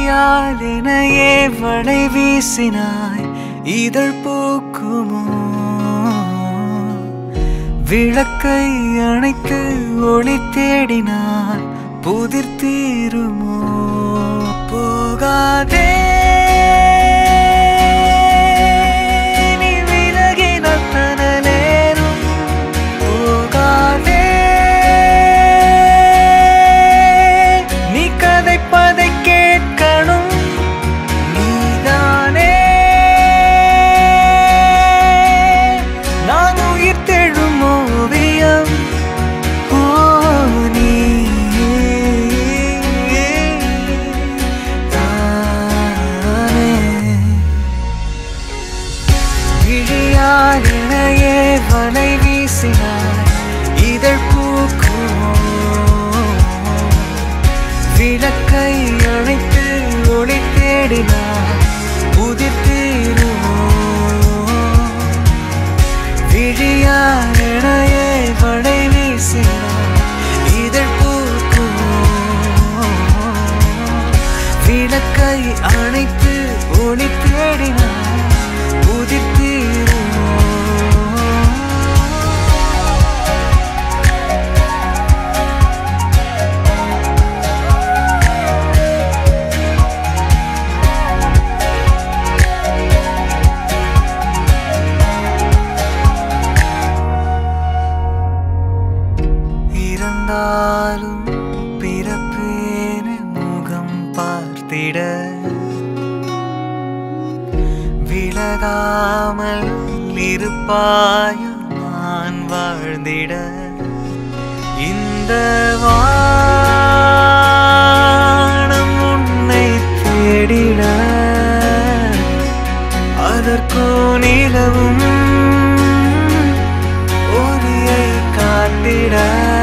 விழியால் எனையே வளை வீசினாய் இதழ் பூக்குமோ விளக்கை அணைத்து ஒளி தேடினான் புதிர் தீருமோ போகாதே நீ விலகினால் தனலேறும் போகாதே நீ கதைப்பதை கேட்கணும் நீதானே நான் உயிர் தெழும் ஓவியம் ஓ நீ தானே விழியால் இணையே வலை வீசினாய் இதழ் பூக்குமோ விளக்கை அணைத்து ஒளி தேடினாய் புதிர் தீருமோ விழியால் இணையே வலை வீசினாய் இதழ் பூக்குமோ விளக்கை அணைத்து ஒளி தேடினாய் புதிர் தீருமோ இருந்தாலும் பிறப்பேன முகம் பார்த்திட விலகாமல் இருப்பாய நான் வாழ்ந்திட இந்த வானம் உன்னை தேடிட அதற்கோ நிலவும் ஒளியை காட்டிட